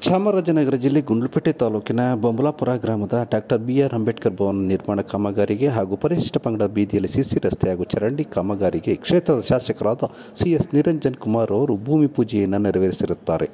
ಚಾಮರಾಜನಗರ ಜಿಲ್ಲೆ ಗುಂಡ್ಲುಪೇಟೆ ತಾಲೂಕಿನ ಬೊಂಬಲಾಪುರ ಗ್ರಾಮದ ಡಾಕ್ಟರ್ ಬಿ ಆರ್ ಅಂಬೇಡ್ಕರ್ ಭವನ ನಿರ್ಮಾಣ ಕಾಮಗಾರಿಗೆ ಹಾಗೂ ಪರಿಶಿಷ್ಟ ಪಂಗಡ ಬೀದಿಯಲ್ಲಿ ಸಿಸಿ ರಸ್ತೆ ಹಾಗೂ ಚರಂಡಿ ಕಾಮಗಾರಿಗೆ ಕ್ಷೇತ್ರದ ಶಾಸಕರಾದ ಸಿ ಎಸ್ ನಿರಂಜನ್ ಕುಮಾರ್ ಅವರು ಭೂಮಿ ಪೂಜೆಯನ್ನು ನೆರವೇರಿಸಿರುತ್ತಾರೆ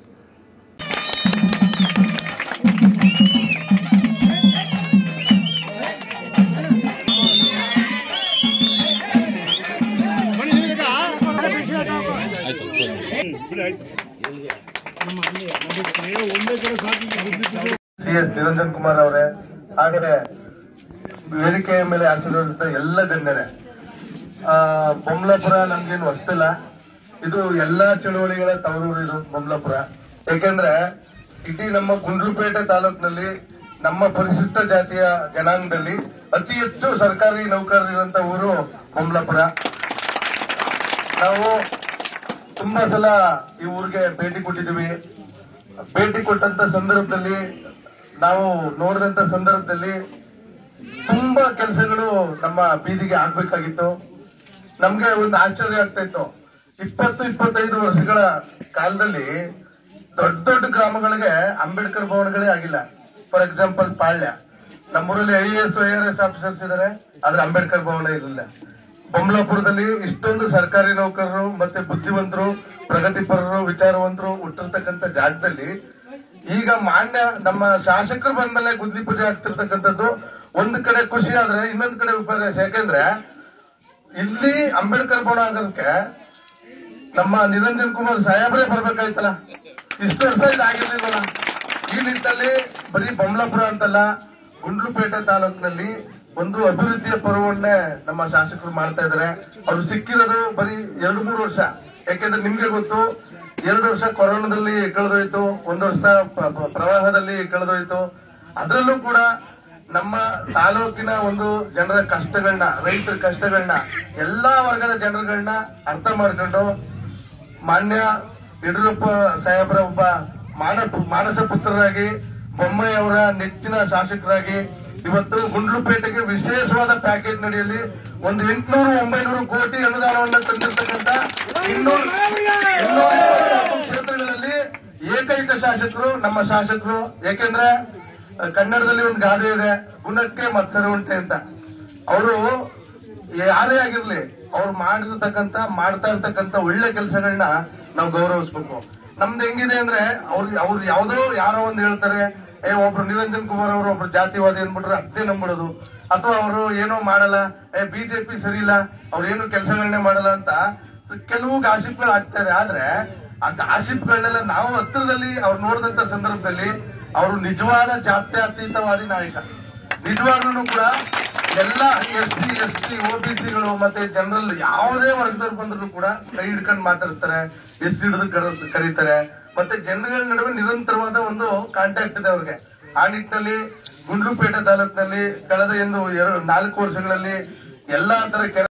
ಸಿ ಎಸ್ ನಿರಂಜನ್ ಕುಮಾರ್ ಅವರೇ ಹಾಗೆ ವೇದಿಕೆಯ ಮೇಲೆ ಆಶೀರ್ವದಿಸಿದ ಎಲ್ಲ ಗಣ್ಯರೇ ಆ, ಬೊಮ್ಲಾಪುರ ನಮ್ಗೇನು ಹೊಸ್ತಿಲ್ಲ ಇದು ಎಲ್ಲಾ ಚಳುವಳಿಗಳ ತವರೂರು ಇದು ಬೊಮ್ಲಾಪುರ ಯಾಕೆಂದ್ರೆ ಇಡೀ ನಮ್ಮ ಗುಂಡ್ಲುಪೇಟೆ ತಾಲೂಕಿನಲ್ಲಿ ನಮ್ಮ ಪರಿಶಿಷ್ಟ ಜಾತಿಯ ಜನಾಂಗದಲ್ಲಿ ಅತಿ ಹೆಚ್ಚು ಸರ್ಕಾರಿ ನೌಕರರಿರುವಂತ ಊರು ಬೊಮ್ಲಾಪುರ ನಾವು ತುಂಬಾ ಸಲ ಈ ಊರಿಗೆ ಭೇಟಿ ಕೊಟ್ಟಿದ್ದೀವಿ ಭೇಟಿ ಕೊಟ್ಟಂತ ಸಂದರ್ಭದಲ್ಲಿ ನಾವು ನೋಡಿದಂತ ಸಂದರ್ಭದಲ್ಲಿ ತುಂಬಾ ಕೆಲಸಗಳು ನಮ್ಮ ಬೀದಿಗೆ ಆಗ್ಬೇಕಾಗಿತ್ತು ನಮ್ಗೆ ಒಂದು ಆಶ್ಚರ್ಯ ಆಗ್ತಾ ಇತ್ತು ಇಪ್ಪತ್ತು ಇಪ್ಪತ್ತೈದು ವರ್ಷಗಳ ಕಾಲದಲ್ಲಿ ದೊಡ್ಡ ದೊಡ್ಡ ಗ್ರಾಮಗಳಿಗೆ ಅಂಬೇಡ್ಕರ್ ಭವನಗಳೇ ಆಗಿಲ್ಲ ಫಾರ್ ಎಕ್ಸಾಂಪಲ್ ಪಾಳ್ಯ ನಮ್ಮೂರಲ್ಲಿ I S I R S officers ಇದಾರೆ ಆದ್ರೆ ಅಂಬೇಡ್ಕರ್ ಭವನ ಇರಲಿಲ್ಲ ಬೊಮ್ಲಾಪುರದಲ್ಲಿ ಇಷ್ಟೊಂದು ಸರ್ಕಾರಿ ನೌಕರರು ಮತ್ತೆ ಬುದ್ಧಿವಂತರು ಪ್ರಗತಿಪರರು ವಿಚಾರವಂತರು ಹುಟ್ಟಿರ್ತಕ್ಕಂಥ ಜಾಗದಲ್ಲಿ ಈಗ ಮಾನ್ಯ ನಮ್ಮ ಶಾಸಕರು ಬಂದ್ಮೇಲೆ ಗುದ್ಲಿ ಪೂಜೆ ಆಗ್ತಿರ್ತಕ್ಕಂಥದ್ದು ಒಂದ್ ಕಡೆ ಖುಷಿ ಆದ್ರೆ ಇನ್ನೊಂದ್ ಕಡೆ ವಿಪರ್ಯಾಸ ಯಾಕೆಂದ್ರೆ ಇಲ್ಲಿ ಅಂಬೇಡ್ಕರ್ ಭವನ ಆಗೋದಕ್ಕೆ ನಮ್ಮ ನಿರಂಜನ್ ಕುಮಾರ್ ಸಾಹೇಬ್ರೇ ಬರ್ಬೇಕಾಯ್ತಲ್ಲ ಇಷ್ಟು ವರ್ಷ ಇದು ಆಗಿರ್ಲಿಲ್ವಲ್ಲ ಈ ನಿಟ್ಟಿನಲ್ಲಿ ಬರೀ ಬೊಮ್ಲಾಪುರ ಅಂತಲ್ಲ ಗುಂಡ್ಲುಪೇಟೆ ತಾಲೂಕಿನಲ್ಲಿ ಒಂದು ಅಭಿವೃದ್ಧಿಯ ಪರ್ವನ್ನೇ ನಮ್ಮ ಶಾಸಕರು ಮಾಡ್ತಾ ಇದಾರೆ ಅವ್ರು ಸಿಕ್ಕಿರೋದು ಬರೀ ಎರಡು ಮೂರು ವರ್ಷ ಯಾಕೆಂದ್ರೆ ನಿಮ್ಗೆ ಗೊತ್ತು ಎರಡು ವರ್ಷ ಕೊರೋನಾದಲ್ಲಿ ಕಳೆದೋಯ್ತು ಒಂದು ವರ್ಷ ಪ- ಪ- ಪ್ರವಾಹದಲ್ಲಿ ಕಳೆದೋಯ್ತು ಅದರಲ್ಲೂ ಕೂಡ ನಮ್ಮ ತಾಲೂಕಿನ ಒಂದು ಜನರ ಕಷ್ಟಗಳನ್ನ ರೈತರ ಕಷ್ಟಗಳನ್ನ ಎಲ್ಲಾ ವರ್ಗದ ಜನರುಗಳನ್ನ ಅರ್ಥ ಮಾಡ್ಕೊಂಡು ಮಾನ್ಯ ಯಡಿಯೂರಪ್ಪ ಸಾಹೇಬರ ಒಬ್ಬ ಮಾನ ಮಾನಸ ಪುತ್ರರಾಗಿ ಬೊಮ್ಮಾಯಿ ಅವರ ನೆಚ್ಚಿನ ಶಾಸಕರಾಗಿ ಇವತ್ತು ಗುಂಡ್ಲುಪೇಟೆಗೆ ವಿಶೇಷವಾದ ಪ್ಯಾಕೇಜ್ ನಡೆಯಲ್ಲಿ ಒಂದು ಎಂಟುನೂರು ಒಂಬೈನೂರು ಕೋಟಿ ಅನುದಾನವನ್ನು ತಂದಿರತಕ್ಕಂತ ಇನ್ನೂರು ಇನ್ನೂರ ಇಪ್ಪತ್ತು ಕ್ಷೇತ್ರಗಳಲ್ಲಿ ಏಕೈಕ ಶಾಸಕರು ನಮ್ಮ ಶಾಸಕರು ಯಾಕೆಂದ್ರೆ ಅಹ್, ಕನ್ನಡದಲ್ಲಿ ಒಂದು ಗಾದೆ ಇದೆ ಗುಣಕ್ಕೆ ಮತ್ಸರ ಉಂಟೆ ಅಂತ ಅವರು ಯಾರೇ ಆಗಿರ್ಲಿ ಅವ್ರು ಮಾಡಿರ್ತಕ್ಕಂತ ಮಾಡ್ತಾ ಇರ್ತಕ್ಕಂತ ಒಳ್ಳೆ ಕೆಲಸಗಳನ್ನ ನಾವು ಗೌರವಿಸ್ಬೇಕು ನಮ್ದು ಹೆಂಗಿದೆ ಅಂದ್ರೆ ಅವ್ರು ಅವ್ರು ಯಾವ್ದೋ ಯಾರೋ ಒಂದ್ ಹೇಳ್ತಾರೆ ಏ ಒಬ್ರು ನಿರಂಜನ್ ಕುಮಾರ್ ಅವರು ಒಬ್ರು ಜಾತಿವಾದಿ ಅಂದ್ಬಿಟ್ರೆ ಅದೇ ನಂಬಿಡೋದು ಅಥವಾ ಅವರು ಏನೋ ಮಾಡಲ್ಲ ಏ ಬಿಜೆಪಿ ಸರಿ ಇಲ್ಲ ಅವ್ರು ಏನು ಕೆಲಸಗಳನ್ನೇ ಮಾಡಲ್ಲ ಅಂತ ಕೆಲವು ಗಾಸಿಪ್ಗಳು ಆಗ್ತಾ ಇದೆ ಆದ್ರೆ ಆ ಗಾಸಿಪ್ಗಳನ್ನೆಲ್ಲ ನಾವು ಹತ್ತಿರದಲ್ಲಿ ಅವ್ರು ನೋಡಿದಂತ ಸಂದರ್ಭದಲ್ಲಿ ಅವರು ನಿಜವಾದ ಜಾತ್ಯತೀತವಾದಿ ನಾಯಕ ನಿಜವಾಗ್ಲೂ ಕೂಡ ಎಲ್ಲ ಎಸ್ ಸಿ ಎಸ್ ಟಿ ಗಳು ಮತ್ತೆ ಜನರಲ್ ಯಾವುದೇ ವರ್ಗದವ್ರು ಬಂದ್ರು ಕೂಡ ಕೈ ಹಿಡ್ಕೊಂಡು ಮಾತಾಡ್ತಾರೆ ಎಸ್ ಹಿಡಿದು ಕರ- ಕರೀತಾರೆ ಮತ್ತೆ ಜನಗಳ ನಡುವೆ ನಿರಂತರವಾದ ಒಂದು ಕಾಂಟ್ಯಾಕ್ಟ್ ಇದೆ ಅವ್ರಿಗೆ ಆ ನಿಟ್ಟಿನಲ್ಲಿ ಗುಂಡ್ಲುಪೇಟೆ ತಾಲೂಕಿನಲ್ಲಿ ಕಳೆದ ಎಂದು ಎರಡು ನಾಲ್ಕು ವರ್ಷಗಳಲ್ಲಿ ಎಲ್ಲಾ ತರ ಕೆಲ